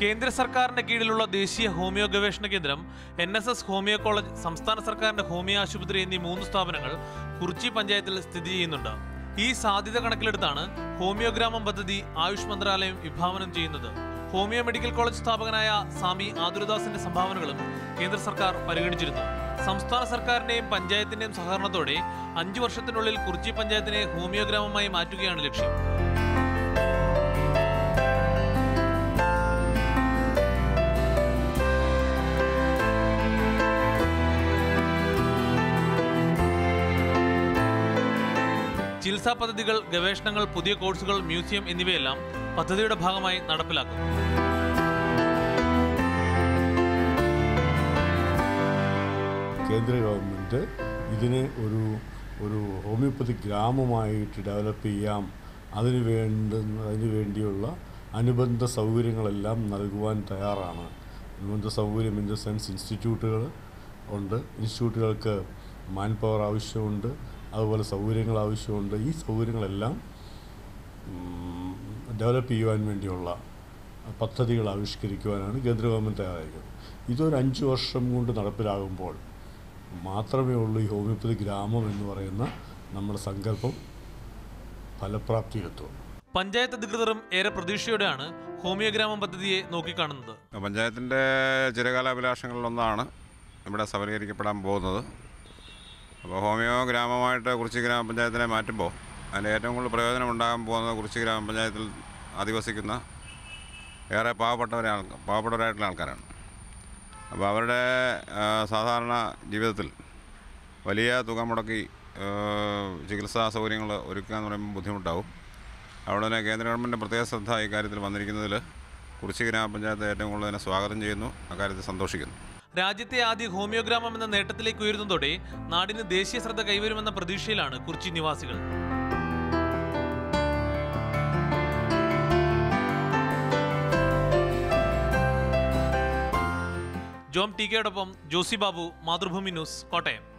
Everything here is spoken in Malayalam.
കേന്ദ്ര സർക്കാരിന്റെ കീഴിലുള്ള ദേശീയ ഹോമിയോ ഗവേഷണ കേന്ദ്രം N S S homeo college സംസ്ഥാന സർക്കാരിന്റെ ഹോമിയോ ആശുപത്രി എന്നീ മൂന്ന് സ്ഥാപനങ്ങൾ കുറിച്ചി പഞ്ചായത്തിൽ സ്ഥിതി ചെയ്യുന്നുണ്ട് ഈ സാധ്യത കണക്കിലെടുത്താണ് ഹോമിയോ ഗ്രാമം പദ്ധതി ആയുഷ് മന്ത്രാലയം വിഭാവനം ചെയ്യുന്നത് ഹോമിയോ മെഡിക്കൽ കോളേജ് സ്ഥാപകനായ സ്വാമി ആതുരദാസിന്റെ സംഭാവനകളും കേന്ദ്ര സർക്കാർ പരിഗണിച്ചിരുന്നു സംസ്ഥാന സർക്കാരിന്റെയും പഞ്ചായത്തിന്റെയും സഹകരണത്തോടെ അഞ്ചു വർഷത്തിനുള്ളിൽ കുറിച്ചി പഞ്ചായത്തിനെ ഹോമിയോ ഗ്രാമമായി മാറ്റുകയാണ് ലക്ഷ്യം ചികിത്സാ പദ്ധതികൾ ഗവേഷണങ്ങൾ പുതിയ കോഴ്സുകൾ മ്യൂസിയം എന്നിവയെല്ലാം പദ്ധതിയുടെ ഭാഗമായി നടപ്പിലാക്കും കേന്ദ്ര ഗവൺമെൻറ് ഇതിനെ ഒരു ഒരു ഹോമിയോപ്പതി ഗ്രാമമായിട്ട് ഡെവലപ്പ് ചെയ്യാം അതിന് വേണ്ടുന്ന അതിന് വേണ്ടിയുള്ള അനുബന്ധ സൗകര്യങ്ങളെല്ലാം നൽകുവാൻ തയ്യാറാണ് അനുബന്ധ സൗകര്യം ഇൻ ദ സെൻസ് ഇൻസ്റ്റിറ്റ്യൂട്ടുകൾ ഉണ്ട് ഇൻസ്റ്റിറ്റ്യൂട്ടുകൾക്ക് മാൻ പവർ ആവശ്യമുണ്ട് അതുപോലെ സൗകര്യങ്ങൾ ആവശ്യമുണ്ട് ഈ സൗകര്യങ്ങളെല്ലാം ഡെവലപ്പ് ചെയ്യുവാൻ വേണ്ടിയുള്ള പദ്ധതികൾ ആവിഷ്കരിക്കുവാനാണ് കേന്ദ്ര ഗവൺമെൻറ് തയ്യാറായിരിക്കുന്നത് ഇതൊരു അഞ്ച് വർഷം കൊണ്ട് നടപ്പിലാകുമ്പോൾ മാത്രമേ ഉള്ളൂ ഈ ഹോമിയോപ്പതി ഗ്രാമം എന്ന് പറയുന്ന നമ്മുടെ സങ്കല്പം ഫലപ്രാപ്തിയിലെത്തുള്ളൂ പഞ്ചായത്ത് അധികൃതരും ഏറെ പ്രതീക്ഷയോടെയാണ് ഹോമിയോ ഗ്രാമം പദ്ധതിയെ നോക്കിക്കാണുന്നത് പഞ്ചായത്തിൻ്റെ ചിരകാലാഭിലാഷങ്ങളിലൊന്നാണ് ഇവിടെ സഫലീകരിക്കപ്പെടാൻ പോകുന്നത് അപ്പോൾ ഹോമിയോ ഗ്രാമമായിട്ട് കുറിച്ചി ഗ്രാമപഞ്ചായത്തിനെ മാറ്റുമ്പോൾ അതിൻ്റെ ഏറ്റവും കൂടുതൽ പ്രയോജനം ഉണ്ടാകാൻ പോകുന്നത് കുറിച്ചി ഗ്രാമപഞ്ചായത്തിൽ അധിവസിക്കുന്ന ഏറെ പാവപ്പെട്ടവരെ ആൾ പാവപ്പെട്ടവരായിട്ടുള്ള ആൾക്കാരാണ് അപ്പോൾ അവരുടെ ആ, സാധാരണ ജീവിതത്തിൽ വലിയ തുക മുടക്കി ആ, ചികിത്സാ സൗകര്യങ്ങൾ ഒരുക്കുക എന്ന് പറയുമ്പോൾ ബുദ്ധിമുട്ടാവും അവിടെ തന്നെ കേന്ദ്ര ഗവൺമെൻറ് പ്രത്യേക ശ്രദ്ധ ഇക്കാര്യത്തിൽ വന്നിരിക്കുന്നതിൽ കുറിച്ചി ഗ്രാമപഞ്ചായത്ത് ഏറ്റവും കൂടുതൽ തന്നെ സ്വാഗതം ചെയ്യുന്നു അക്കാര്യത്തിൽ സന്തോഷിക്കുന്നു രാജ്യത്തെ ആദ്യ ഹോമിയോ ഗ്രാമം എന്ന നേട്ടത്തിലേക്ക് ഉയരുന്നതോടെ നാടിന് ദേശീയ ശ്രദ്ധ കൈവരുമെന്ന പ്രതീക്ഷയിലാണ് കുറിച്ചി നിവാസികൾ ജോം ടി കെയോടൊപ്പം ജോസി ബാബു മാതൃഭൂമി ന്യൂസ് കോട്ടയം